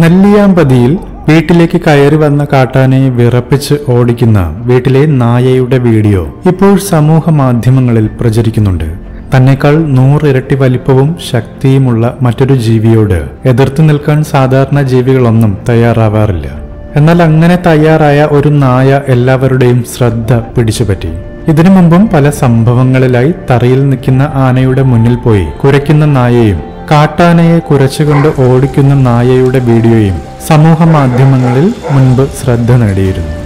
നെല്ലിയാമ്പതിയിൽ വീട്ടിലേക്ക് കയറി വന്ന കാട്ടാനയെ വിറപ്പിച്ച് ഓടിക്കുന്ന വീട്ടിലെ നായയുടെ വീഡിയോ ഇപ്പോൾ സമൂഹ മാധ്യമങ്ങളിൽ പ്രചരിക്കുന്നുണ്ട് തന്നെക്കാൾ നൂറിരട്ടി വലിപ്പവും ശക്തിയുമുള്ള മറ്റൊരു ജീവിയോട് എതിർത്ത് നിൽക്കാൻ സാധാരണ ജീവികളൊന്നും തയ്യാറാവാറില്ല എന്നാൽ അങ്ങനെ തയ്യാറായ ഒരു നായ എല്ലാവരുടെയും ശ്രദ്ധ പിടിച്ചുപറ്റി ഇതിനു മുമ്പും പല സംഭവങ്ങളിലായി തറയിൽ നിൽക്കുന്ന ആനയുടെ മുന്നിൽ പോയി കുരയ്ക്കുന്ന നായയും കാട്ടാനയെ കുരച്ചുകൊണ്ട് ഓടിക്കുന്ന നായയുടെ വീഡിയോയും സമൂഹ മാധ്യമങ്ങളിൽ മുൻപ് ശ്രദ്ധ നേടിയിരുന്നു